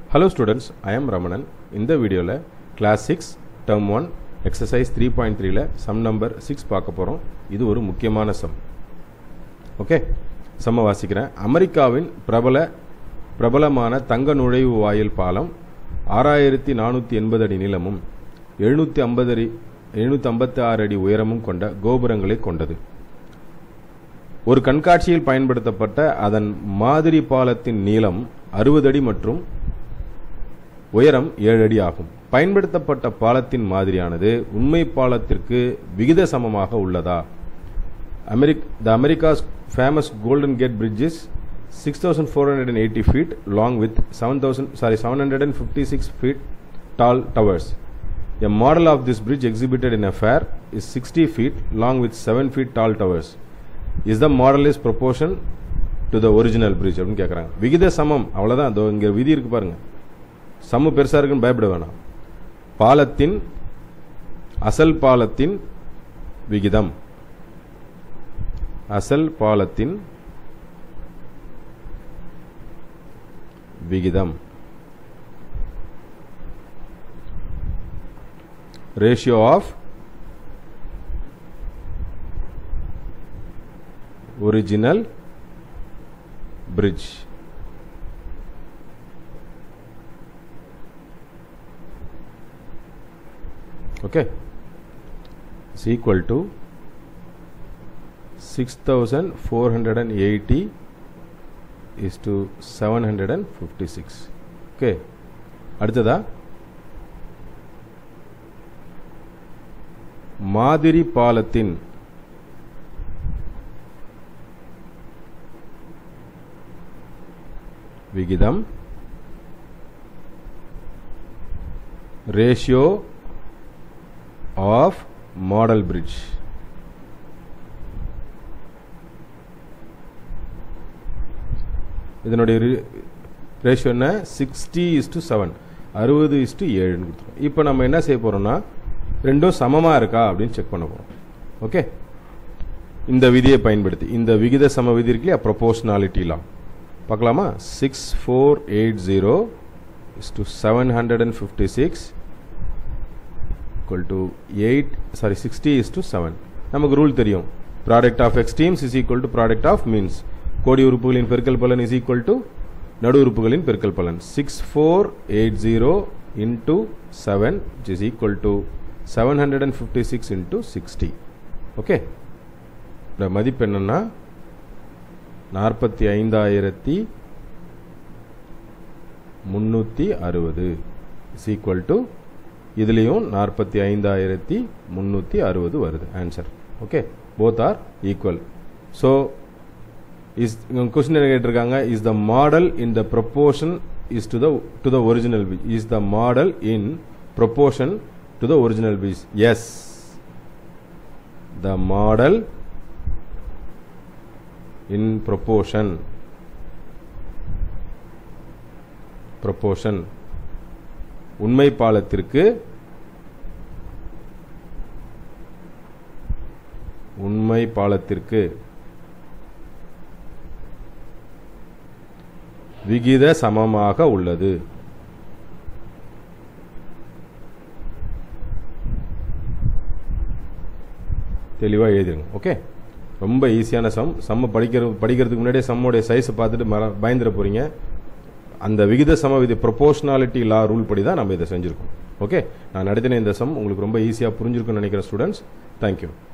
Hello students I am Ramanan இந்த வீடியோவில் class six term one exercise three point த்ரீல sum number six பார்க்க போகிறோம் இது ஒரு முக்கியமான சம் ஓகே சம்ம வாசிக்கிறேன் அமெரிக்காவின் பிரபல பிரபலமான தங்க நுழைவு வாயில் பாலம் ஆறாயிரத்தி நானூற்றி எண்பது அடி நீளமும் எழுநூற்றி ஐம்பது அடி எழுநூற்றி ஐம்பத்தி ஆறு அடி உயரமும் கொண்ட கோபுரங்களை கொண்டது ஒரு கண்காட்சியில் பயன்படுத்தப்பட்ட அதன் மாதிரி பாலத்தின் நீளம் அறுபது அடி மற்றும் உயரம் ஏழு அடி ஆகும் பயன்படுத்தப்பட்ட பாலத்தின் மாதிரியானது உண்மை பாலத்திற்கு விகித சமமாக உள்ளதா America the America's famous Golden Gate Bridge's six thousand four hundred and eighty feet long with seven thousand sorry seven hundred and fifty six feet tall towers A model of this bridge exhibited in a fair is 60 feet long with 7 feet tall towers. Is the model is proportion to the original bridge அப்படின்னு கேட்குறாங்க விகித சமம் அவ்வளோதான் அதோ இங்கே விதி இருக்கு பாருங்க சமம் பெருசாக இருக்குன்னு பயப்பட வேணாம் பாலத்தின் அசல் பாலத்தின் விகிதம் அசல் பாலத்தின் விகிதம் ratio of original bridge okay is equal to 6480 is to 756 okay அடுத்ததா மாதிரி பாலத்தின் விகிதம் ரேஷியோ ஆஃப் மாடல் பிரிட்ஜ் இதனுடைய ரேஷியோ என்ன சிக்ஸ்டி இஸ் டு செவன் அறுபது இஸ் டு ஏழுன்னு கொடுத்துருவோம் இப்போ நம்ம என்ன செய்ய போகிறோம்னா ரெண்டும் சமமாக இருக்கா அப்படின்னு செக் பண்ண போகிறோம் ஓகே இந்த விதியை பயன்படுத்தி இந்த விகித சம விதி இருக்கு இல்லையா ப்ரொபோஷனாலிட்டிலாம் பார்க்கலாமா six four eight zero is to seven hundred and fifty six equal to eight sorry sixty is to seven நமக்கு ரூல் தெரியும் product of extremes is equal to product of means கோடி உறுப்புகளின் பெருக்கல் பலன் இஸ் ஈக்குவல் டு நடு உறுப்புகளின் பெருக்கல் பலன் six four eight zero into seven is equal to seven hundred and fifty six into sixty okay இந்த மதிப்பு என்னன்னா நாற்பத்தி ஐந்தாயிரத்தி முந்நூற்றி அறுபது இஸ் ஈக்குவல் டு இதுலேயும் நாற்பத்தி ஐந்தாயிரத்தி முந்நூற்றி அறுபது வருது answer okay both are equal so is question என்ன கேட்டிருக்காங்க is the model in the proportion is to the to the original is the model in proportion to the original bees? Yes. The model in proportion. Proportion. உண்மை பாலத்திற்கு உண்மை பாலத்திற்கு விகித சமமாக உள்ளது தெளிவாக எழுதிருங்க okay ரொம்ப ஈஸியான சம் சம்ம படிக்கிற படிக்கிறதுக்கு முன்னாடியே சம்மோடைய சைஸை பார்த்துட்டு மற பயந்துட போகிறீங்க அந்த விகித சம விதி ப்ரொபோஷனாலிட்டி லா ரூல் படி தான் நம்ம இதை செஞ்சுருக்கோம் ஓகே நான் நடத்தின இந்த சம் உங்களுக்கு ரொம்ப ஈஸியாக புரிஞ்சிருக்குன்னு நினைக்கிறேன் ஸ்டூடெண்ட்ஸ் தேங்க்யூ